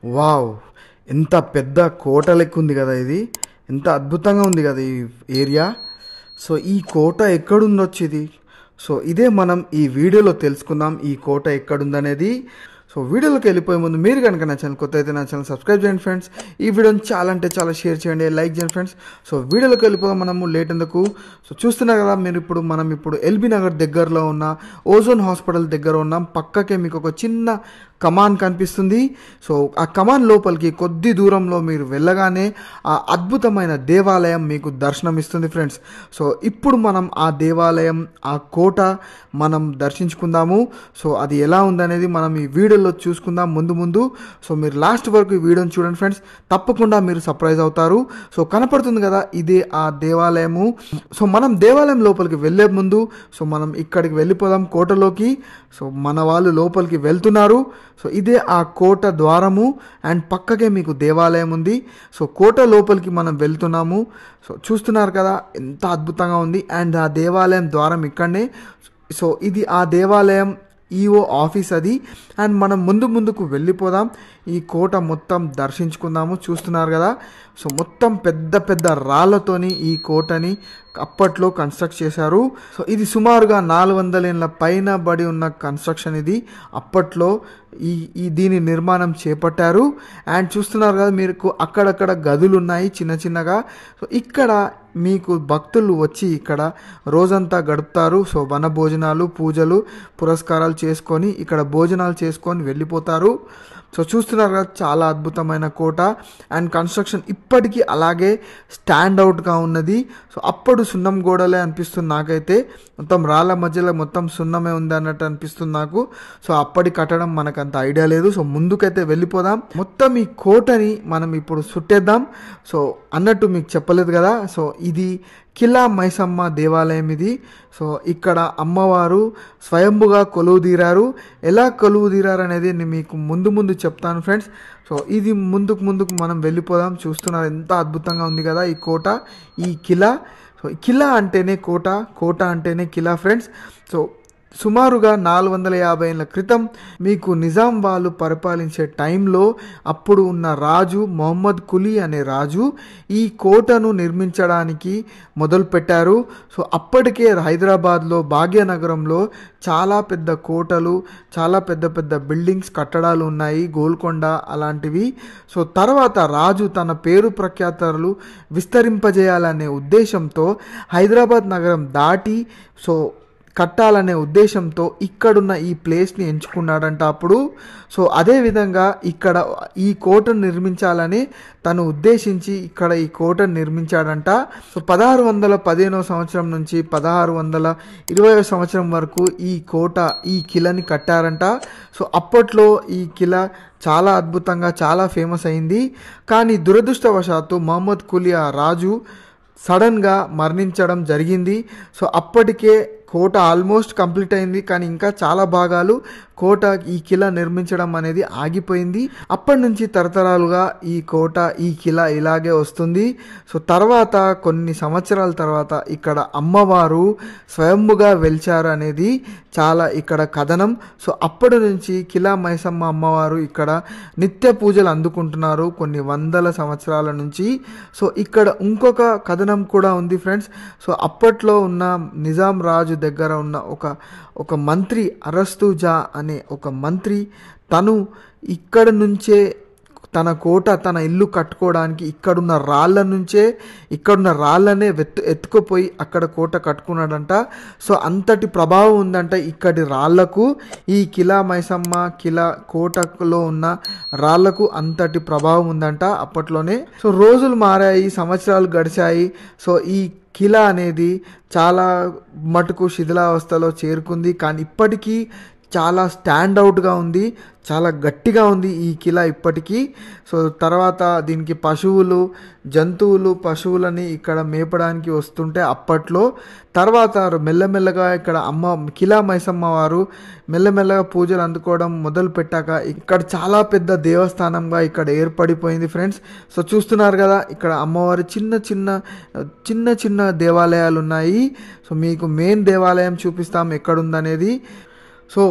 wow ఎంత పెద్ద కోట లెక్క ఉంది కదా ఇది ఎంత అద్భుతంగా ఉంది కదా ఈ ఏరియా సో ఈ కోట ఎక్కడుండొచ్చు ఇది సో ఇదే మనం ఈ వీడియోలో తెలుసుకుందాం ఈ కోట ఎక్కడుందనేది సో వీడియోలోకి వెళ్ళిపోయే ముందు మీరు కనుక నా ఛానల్ కొత్త అయితే నా ఛానల్ సబ్స్క్రైబ్ చేయండి ఫ్రెండ్స్ ఈ వీడియోని చాలా అంటే చాలా షేర్ చేయండి లైక్ చేయండి ఫ్రెండ్స్ సో వీడియోలోకి వెళ్ళిపోదాం మనము లేట్ ఎందుకు సో చూస్తున్నారు కదా మీరు ఇప్పుడు మనం ఇప్పుడు ఎల్బీ నగర్ దగ్గరలో ఉన్న ఓజోన్ హాస్పిటల్ దగ్గర ఉన్నాం పక్కకే మీకు ఒక చిన్న కమాన్ కనిపిస్తుంది సో ఆ కమాన్ లోపలికి కొద్ది దూరంలో మీరు వెళ్ళగానే ఆ అద్భుతమైన దేవాలయం మీకు దర్శనమిస్తుంది ఫ్రెండ్స్ సో ఇప్పుడు మనం ఆ దేవాలయం ఆ కోట మనం దర్శించుకుందాము సో అది ఎలా ఉందనేది మనం ఈ వీడియోలో చూసుకుందాం ముందు ముందు సో మీరు లాస్ట్ వరకు ఈ వీడియోని చూడండి ఫ్రెండ్స్ తప్పకుండా మీరు సర్ప్రైజ్ అవుతారు సో కనపడుతుంది కదా ఇదే ఆ దేవాలయము సో మనం దేవాలయం లోపలికి వెళ్ళే ముందు సో మనం ఇక్కడికి వెళ్ళిపోదాం కోటలోకి సో మన వాళ్ళు లోపలికి వెళ్తున్నారు సో ఇదే ఆ కోట ద్వారము అండ్ పక్కకే మీకు దేవాలయం ఉంది సో కోట లోపలికి మనం వెళ్తున్నాము సో చూస్తున్నారు కదా ఎంత అద్భుతంగా ఉంది అండ్ ఆ దేవాలయం ద్వారం ఇక్కడనే సో ఇది ఆ దేవాలయం ఈఓ ఆఫీస్ అది అండ్ మనం ముందు ముందుకు వెళ్ళిపోదాం ఈ కోట మొత్తం దర్శించుకుందాము చూస్తున్నారు కదా సో మొత్తం పెద్ద పెద్ద రాళ్ళతోని ఈ కోటని అప్పట్లో కన్స్ట్రక్ట్ చేశారు సో ఇది సుమారుగా నాలుగు వందల ఏళ్ళ పైన బడి ఉన్న కన్స్ట్రక్షన్ ఇది అప్పట్లో ఈ ఈ దీని నిర్మాణం చేపట్టారు అండ్ చూస్తున్నారు కదా మీకు అక్కడక్కడ గదులు ఉన్నాయి చిన్న చిన్నగా సో ఇక్కడ మీకు భక్తులు వచ్చి ఇక్కడ రోజంతా గడుపుతారు సో వన భోజనాలు పూజలు పురస్కారాలు చేసుకొని ఇక్కడ భోజనాలు చేసుకొని వెళ్ళిపోతారు సో చూస్తున్నారు కదా చాలా అద్భుతమైన కోట అండ్ కన్స్ట్రక్షన్ ఇప్పటికీ అలాగే స్టాండ్ అవుట్గా ఉన్నది సో అప్పుడు సున్నం గోడలే అనిపిస్తుంది నాకైతే మొత్తం రాళ్ళ మధ్యలో మొత్తం సున్నమే ఉంది అన్నట్టు అనిపిస్తుంది నాకు సో అప్పటి కట్టడం మనకు అంత ఐడియా లేదు సో ముందుకైతే వెళ్ళిపోదాం మొత్తం ఈ కోటని మనం ఇప్పుడు చుట్టేద్దాం సో అన్నట్టు మీకు చెప్పలేదు కదా సో ఇది కిలా మైసమ్మ దేవాలయం ఇది సో ఇక్కడ అమ్మవారు స్వయంభుగా కొలువు తీరారు ఎలా కొలువు తీరారు అనేది నేను మీకు ముందు ముందు చెప్తాను ఫ్రెండ్స్ సో ఇది ముందుకు ముందుకు మనం వెళ్ళిపోదాం చూస్తున్నారు ఎంత అద్భుతంగా ఉంది కదా ఈ కోట ఈ కిలా సో కిలా అంటేనే కోట కోట అంటేనే కిలా ఫ్రెండ్స్ సో సుమారుగా నాలుగు వందల యాభై ఏళ్ళ క్రితం మీకు నిజాం వాళ్ళు పరిపాలించే టైంలో అప్పుడు ఉన్న రాజు మొహమ్మద్ కులీ అనే రాజు ఈ కోటను నిర్మించడానికి మొదలుపెట్టారు సో అప్పటికే హైదరాబాద్లో భాగ్యనగరంలో చాలా పెద్ద కోటలు చాలా పెద్ద పెద్ద బిల్డింగ్స్ కట్టడాలు ఉన్నాయి గోల్కొండ అలాంటివి సో తర్వాత రాజు తన పేరు ప్రఖ్యాతలు విస్తరింపజేయాలనే ఉద్దేశంతో హైదరాబాద్ నగరం దాటి సో కట్టాలనే ఉద్దేశంతో ఇక్కడున్న ఈ ప్లేస్ని ఎంచుకున్నాడంట అప్పుడు సో అదేవిధంగా ఇక్కడ ఈ కోటను నిర్మించాలని తను ఉద్దేశించి ఇక్కడ ఈ కోటను నిర్మించాడంట సో పదహారు వందల పదిహేనవ సంవత్సరం నుంచి పదహారు వందల ఇరవై సంవత్సరం వరకు ఈ కోట ఈ కిలని కట్టారంట సో అప్పట్లో ఈ కిల చాలా అద్భుతంగా చాలా ఫేమస్ అయింది కానీ దురదృష్టవశాత్తు మహమ్మద్ కులీ ఆ రాజు సడన్గా మరణించడం జరిగింది సో అప్పటికే కోట ఆల్మోస్ట్ కంప్లీట్ అయింది కానీ ఇంకా చాలా భాగాలు కోట ఈ కిలా నిర్మించడం అనేది ఆగిపోయింది అప్పటి నుంచి తరతరాలుగా ఈ కోట ఈ కిలా ఇలాగే వస్తుంది సో తర్వాత కొన్ని సంవత్సరాల తర్వాత ఇక్కడ అమ్మవారు స్వయంభుగా వెలిచారు అనేది చాలా ఇక్కడ కథనం సో అప్పటి నుంచి కిలా మైసమ్మ అమ్మవారు ఇక్కడ నిత్య పూజలు అందుకుంటున్నారు కొన్ని వందల సంవత్సరాల నుంచి సో ఇక్కడ ఇంకొక కథనం కూడా ఉంది ఫ్రెండ్స్ సో అప్పట్లో ఉన్న నిజాం రాజు దగ్గర ఉన్న ఒక ఒక మంత్రి అరస్తుజా అనే ఒక మంత్రి తను ఇక్కడ నుంచే తన కోట తన ఇల్లు కట్టుకోవడానికి ఇక్కడున్న రాళ్ళ నుంచే ఇక్కడున్న రాళ్ళనే వెత్తు ఎత్తుకుపోయి అక్కడ కోట కట్టుకున్నాడంట సో అంతటి ప్రభావం ఉందంట ఇక్కడి రాళ్లకు ఈ కిలా మైసమ్మ కిలా కోటలో ఉన్న రాళ్లకు అంతటి ప్రభావం ఉందంట అప్పట్లోనే సో రోజులు మారాయి సంవత్సరాలు గడిచాయి సో ఈ కిలా అనేది చాలా మటుకు శిథిలావస్థలో చేరుకుంది కానీ ఇప్పటికీ చాలా స్టాండ్ అవుట్గా ఉంది చాలా గట్టిగా ఉంది ఈ కిలా ఇప్పటికీ సో తర్వాత దీనికి పశువులు జంతువులు పశువులని ఇక్కడ మేపడానికి వస్తుంటే అప్పట్లో తర్వాత మెల్లమెల్లగా ఇక్కడ అమ్మ కిలా మైసమ్మ వారు మెల్లమెల్లగా పూజలు అందుకోవడం మొదలు పెట్టాక ఇక్కడ చాలా పెద్ద దేవస్థానంగా ఇక్కడ ఏర్పడిపోయింది ఫ్రెండ్స్ సో చూస్తున్నారు కదా ఇక్కడ అమ్మవారి చిన్న చిన్న చిన్న చిన్న దేవాలయాలు ఉన్నాయి సో మీకు మెయిన్ దేవాలయం చూపిస్తాం ఎక్కడుందనేది సో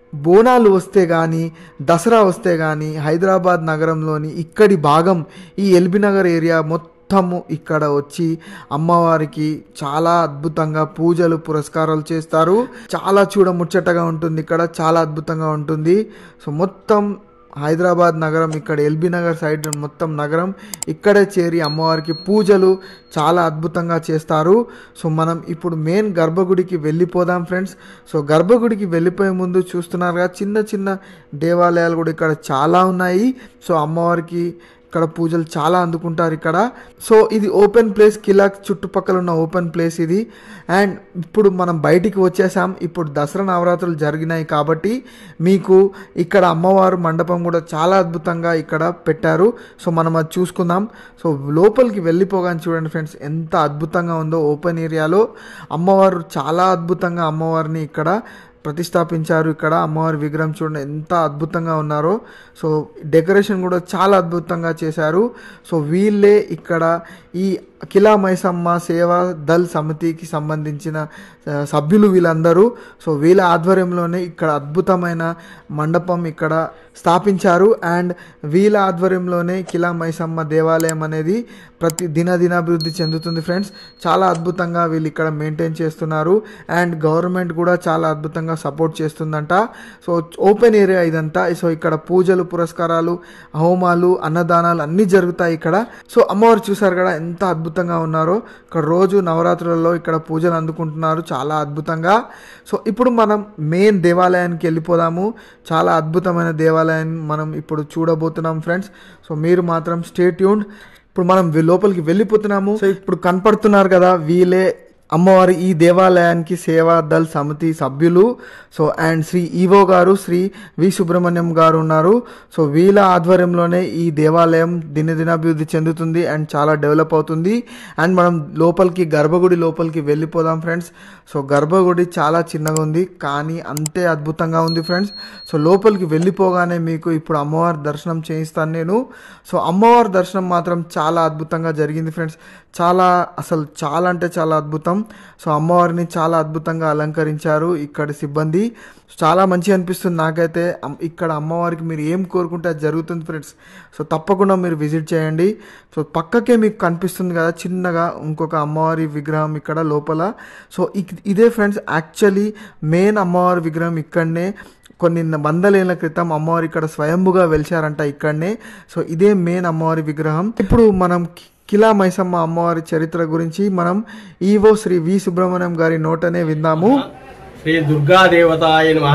బోనాలు వస్తే కానీ దసరా వస్తే కానీ హైదరాబాద్ నగరంలోని ఇక్కడి భాగం ఈ ఎల్బీ నగర్ ఏరియా మొత్తము ఇక్కడ వచ్చి అమ్మవారికి చాలా అద్భుతంగా పూజలు పురస్కారాలు చేస్తారు చాలా చూడముచ్చటగా ఉంటుంది ఇక్కడ చాలా అద్భుతంగా ఉంటుంది సో మొత్తం హైదరాబాద్ నగరం ఇక్కడ ఎల్బీ నగర్ సైడ్ మొత్తం నగరం ఇక్కడే చేరి అమ్మవారికి పూజలు చాలా అద్భుతంగా చేస్తారు సో మనం ఇప్పుడు మెయిన్ గర్భగుడికి వెళ్ళిపోదాం ఫ్రెండ్స్ సో గర్భగుడికి వెళ్ళిపోయే ముందు చూస్తున్నారుగా చిన్న చిన్న దేవాలయాలు కూడా ఇక్కడ చాలా ఉన్నాయి సో అమ్మవారికి ఇక్కడ పూజలు చాలా అందుకుంటారు ఇక్కడ సో ఇది ఓపెన్ ప్లేస్ కిలా చుట్టుపక్కల ఉన్న ఓపెన్ ప్లేస్ ఇది అండ్ ఇప్పుడు మనం బయటికి వచ్చేసాం ఇప్పుడు దసరా నవరాత్రులు జరిగినాయి కాబట్టి మీకు ఇక్కడ అమ్మవారు మండపం కూడా చాలా అద్భుతంగా ఇక్కడ పెట్టారు సో మనం అది చూసుకుందాం సో లోపలికి వెళ్ళిపోగానే చూడండి ఫ్రెండ్స్ ఎంత అద్భుతంగా ఉందో ఓపెన్ ఏరియాలో అమ్మవారు చాలా అద్భుతంగా అమ్మవారిని ఇక్కడ ప్రతిష్టాపించారు ఇక్కడ అమ్మవారి విగ్రహం చూడండి ఎంత అద్భుతంగా ఉన్నారో సో డెకరేషన్ కూడా చాలా అద్భుతంగా చేశారు సో వీళ్ళే ఇక్కడ ఈ కిలా మైసమ్మ సేవా దల్ సమితికి సంబంధించిన ఆ, సభ్యులు వీళ్ళందరూ సో వీళ్ళ ఆధ్వర్యంలోనే ఇక్కడ అద్భుతమైన మండపం ఇక్కడ స్థాపించారు అండ్ వీళ్ళ ఆధ్వర్యంలోనే కిలా మైసమ్మ దేవాలయం అనేది ప్రతి దినదినాభివృద్ధి చెందుతుంది ఫ్రెండ్స్ చాలా అద్భుతంగా వీళ్ళు ఇక్కడ మెయింటైన్ చేస్తున్నారు అండ్ గవర్నమెంట్ కూడా చాలా అద్భుతంగా సపోర్ట్ చేస్తుందంట సో ఓపెన్ ఏరియా ఇదంతా సో ఇక్కడ పూజలు పురస్కారాలు హోమాలు అన్నదానాలు అన్నీ జరుగుతాయి ఇక్కడ సో అమ్మవారు చూసారు కదా ఎంత అద్భుతంగా ఉన్నారో ఇక్కడ రోజు నవరాత్రులలో ఇక్కడ పూజలు అందుకుంటున్నారు చాలా అద్భుతంగా సో ఇప్పుడు మనం మెయిన్ దేవాలయానికి వెళ్ళిపోదాము చాలా అద్భుతమైన దేవాలయాన్ని మనం ఇప్పుడు చూడబోతున్నాం ఫ్రెండ్స్ సో మీరు మాత్రం స్టే ట్యూన్డ్ ఇప్పుడు మనం వే- లోపలికి వెళ్ళిపోతున్నాము సో ఇప్పుడు కనపడుతున్నారు కదా వీళ్ళే అమ్మవారి ఈ దేవాలయానికి సేవా దల్ సమితి సభ్యులు సో అండ్ శ్రీ ఈవో గారు శ్రీ వి సుబ్రహ్మణ్యం గారు ఉన్నారు సో వీళ్ళ ఆధ్వర్యంలోనే ఈ దేవాలయం దినదినాభివృద్ధి చెందుతుంది అండ్ చాలా డెవలప్ అవుతుంది అండ్ మనం లోపలికి గర్భగుడి లోపలికి వెళ్ళిపోదాం ఫ్రెండ్స్ సో గర్భగుడి చాలా చిన్నగా ఉంది కానీ అంతే అద్భుతంగా ఉంది ఫ్రెండ్స్ సో లోపలికి వెళ్ళిపోగానే మీకు ఇప్పుడు అమ్మవారి దర్శనం చేయిస్తాను నేను సో అమ్మవారి దర్శనం మాత్రం చాలా అద్భుతంగా జరిగింది ఫ్రెండ్స్ చాలా అసలు చాలా అంటే చాలా అద్భుతం సో అమ్మవారిని చాలా అద్భుతంగా అలంకరించారు ఇక్కడ సిబ్బంది చాలా మంచిగా అనిపిస్తుంది నాకైతే అమ్- ఇక్కడ అమ్మవారికి మీరు ఏం కోరుకుంటే అది జరుగుతుంది ఫ్రెండ్స్ సో తప్పకుండా మీరు విజిట్ చేయండి సో పక్కకే మీకు కనిపిస్తుంది కదా చిన్నగా ఇంకొక అమ్మవారి విగ్రహం ఇక్కడ లోపల సో ఇక్- ఇదే ఫ్రెండ్స్ యాక్చువల్లీ మెయిన్ అమ్మవారి విగ్రహం ఇక్కడనే కొన్ని వందలేళ్ల క్రితం అమ్మవారు ఇక్కడ స్వయంభుగా వెలిచారంట ఇక్కడనే సో ఇదే మెయిన్ అమ్మవారి విగ్రహం ఇప్పుడు మనం కి- కిలా మైసమ్మ అమ్మవారి చరిత్ర గురించి మనం ఈవో శ్రీ వి సుబ్రహ్మణ్యం గారి నోటనే విందాము శ్రీ దుర్గాదేవతాయ నమ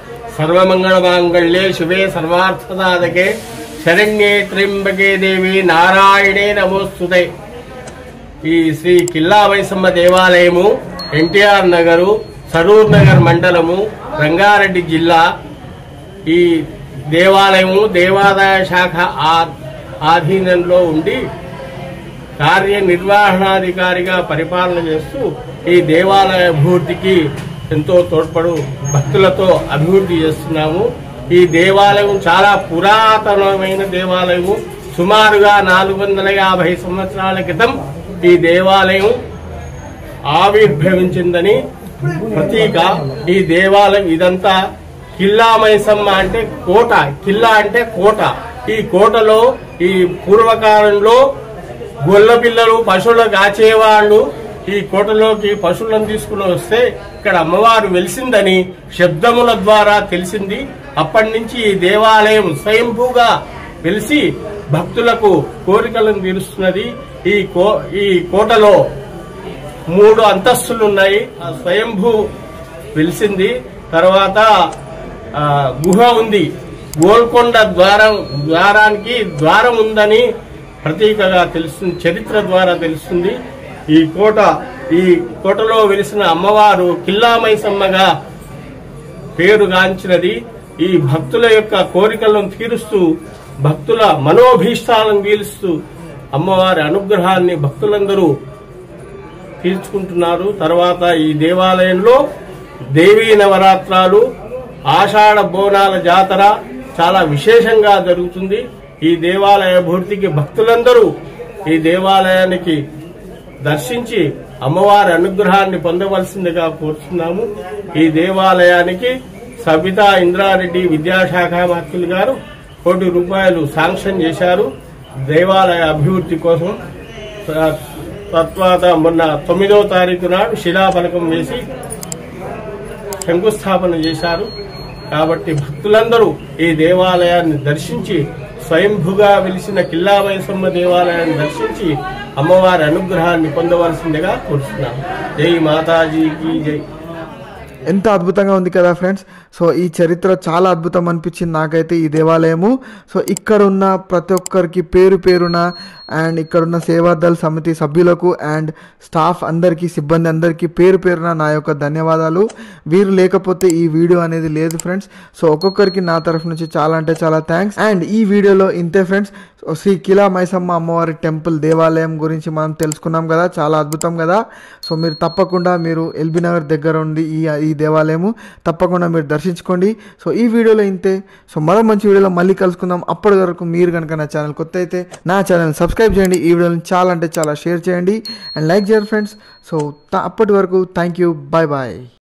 సర్వమంగళమాంగళ్యే శుభే సర్వార్థసాధకే శరణ్యే త్రింబకే దేవి నారాయణే నమోస్తుతే ఈ శ్రీ కిల్లా వైసమ్మ దేవాలయము ఎన్టీఆర్ నగరు సరూర్ నగర్ మండలము రంగారెడ్డి జిల్లా ఈ దేవాలయము దేవాదాయ శాఖ ఆ- ఆధీనంలో ఉండి కార్యనిర్వహణాధికారిగా పరిపాలన చేస్తూ ఈ దేవాలయ అభివృద్ధికి ఎంతో తోడ్పడు భక్తులతో అభివృద్ధి చేస్తున్నాము ఈ దేవాలయం చాలా పురాతనమైన దేవాలయము సుమారుగా నాలుగు వందల యాభై సంవత్సరాల క్రితం ఈ దేవాలయం ఆవిర్భవించిందని ప్రతీక ఈ దేవాలయం ఇదంతా కిల్లా మైసమ్మ అంటే కోట కిల్లా అంటే కోట ఈ కోటలో ఈ పూర్వకాలంలో గొల్ల పిల్లలు పశువులు కాచేవాళ్ళు ఈ కోటలోకి పశువులను తీసుకుని వస్తే ఇక్కడ అమ్మవారు వెలిసిందని శబ్దముల ద్వారా తెలిసింది అప్పటి నుంచి ఈ దేవాలయం స్వయంభూగా వెలిసి భక్తులకు కోరికలను తీరుస్తున్నది ఈ కో ఈ కోటలో మూడు అంతస్తులు ఉన్నాయి ఆ స్వయంభూ వెలిసింది తర్వాత ఆ, గుహ ఉంది గోల్కొండ ద్వారం ద్వారానికి ద్వారం ఉందని ప్రతీకగా తెలుస్తుంది చరిత్ర ద్వారా తెలుస్తుంది ఈ కోట ఈ కోటలో వెలిసిన అమ్మవారు కిల్లామైసమ్మగా పేరుగాంచినది ఈ భక్తుల యొక్క కోరికలను తీరుస్తూ భక్తుల మనోభీష్టాలను తీరుస్తూ అమ్మవారి అనుగ్రహాన్ని భక్తులందరూ తీర్చుకుంటున్నారు తర్వాత ఈ దేవాలయంలో దేవీ నవరాత్రాలు ఆషాఢ బోనాల జాతర చాలా విశేషంగా జరుగుతుంది ఈ దేవాలయ అభివృద్ధికి భక్తులందరూ ఈ దేవాలయానికి దర్శించి అమ్మవారి అనుగ్రహాన్ని పొందవలసిందిగా కోరుతున్నాము ఈ దేవాలయానికి సబితా ఇంద్రారెడ్డి విద్యాశాఖ మంత్రులు గారు కోటి రూపాయలు శాంక్షన్ చేశారు దేవాలయ అభివృద్ధి కోసం త- తత్వాత మొన్న తొమ్మిదవ తారీఖు నాడు శిలాఫలకం వేసి శంకుస్థాపన చేశారు కాబట్టి భక్తులందరూ ఈ దేవాలయాన్ని దర్శించి స్వయంభుగా వెలిసిన కిల్లా మైసమ్మ దేవాలయాన్ని దర్శించి అమ్మవారి అనుగ్రహాన్ని పొందవలసిందిగా కోరుతున్నాను జై మాతాజీకి జై ఎంత అద్భుతంగా ఉంది కదా ఫ్రెండ్స్ సో ఈ చరిత్ర చాలా అద్భుతం అనిపించింది నాకైతే ఈ దేవాలయము సో ఇక్కడ ఉన్న ప్రతి ఒక్కరికి పేరు పేరున అండ్ ఇక్కడున్న సేవాదళ సమితి సభ్యులకు అండ్ స్టాఫ్ అందరికీ సిబ్బంది అందరికీ పేరు పేరున నా యొక్క ధన్యవాదాలు వీరు లేకపోతే ఈ వీడియో అనేది లేదు ఫ్రెండ్స్ సో ఒక్కొక్కరికి నా తరఫు నుంచి చాలా అంటే చాలా థ్యాంక్స్ అండ్ ఈ వీడియోలో ఇంతే ఫ్రెండ్స్ సో శ్రీ కిలా మైసమ్మ అమ్మవారి టెంపుల్ దేవాలయం గురించి మనం తెలుసుకున్నాం కదా చాలా అద్భుతం కదా సో మీరు తప్పకుండా మీరు ఎల్బీ నగర్ దగ్గర ఉంది ఈ ఈ దేవాలయము తప్పకుండా మీరు దర్శించుకోండి సో ఈ వీడియోలో ఇంతే సో మరో మంచి వీడియోలో మళ్ళీ కలుసుకుందాం అప్పటి వరకు మీరు కనుక నా ఛానల్ కొత్త అయితే నా ఛానల్ సబ్స్క్రైబ్ చేయండి ఈ వీడియోని చాలా అంటే చాలా షేర్ చేయండి అండ్ లైక్ చేయండి ఫ్రెండ్స్ సో త- అప్పటి వరకు థ్యాంక్ యూ బాయ్ బాయ్